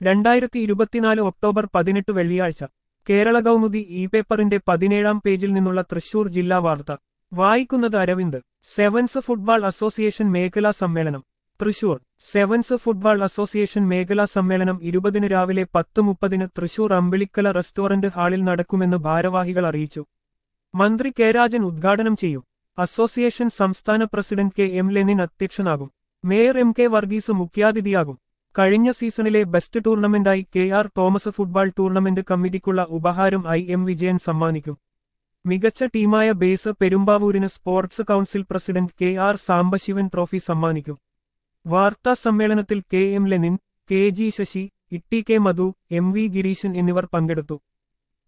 രണ്ടായിരത്തി ഇരുപത്തിനാല് ഒക്ടോബർ പതിനെട്ട് വെള്ളിയാഴ്ച കേരള കൗമുദി ഇ പേപ്പറിന്റെ പതിനേഴാം പേജിൽ നിന്നുള്ള തൃശൂർ ജില്ലാ വാർത്ത വായിക്കുന്നത് അരവിന്ദ് സെവൻസ് ഫുട്ബോൾ അസോസിയേഷൻ മേഖലാ സമ്മേളനം തൃശൂർ സെവൻസ് ഫുട്ബോൾ അസോസിയേഷൻ മേഖലാ സമ്മേളനം ഇരുപതിന് രാവിലെ പത്ത് മുപ്പതിന് തൃശൂർ അമ്പിളിക്കല റെസ്റ്റോറന്റ് ഹാളിൽ നടക്കുമെന്ന് ഭാരവാഹികൾ അറിയിച്ചു മന്ത്രി കെ രാജൻ ഉദ്ഘാടനം ചെയ്യും അസോസിയേഷൻ സംസ്ഥാന പ്രസിഡന്റ് കെ എം ലെനിൻ അധ്യക്ഷനാകും മേയർ എം കെ വർഗീസ് മുഖ്യാതിഥിയാകും കഴിഞ്ഞ സീസണിലെ ബെസ്റ്റ് ടൂർണമെന്റായി K R Thomas football tournament കമ്മിറ്റിക്കുള്ള ഉപഹാരം ഐ എം വിജയൻ സമ്മാനിക്കും മികച്ച ടീമായ ബേസ് പെരുമ്പാവൂരിന് sports council president K R Sambasivan trophy സമ്മാനിക്കും വാർത്താ സമ്മേളനത്തിൽ K M Lenin K G Sasi Itty K Madhu M V Gireeshan എന്നിവർ പങ്കെടുത്തു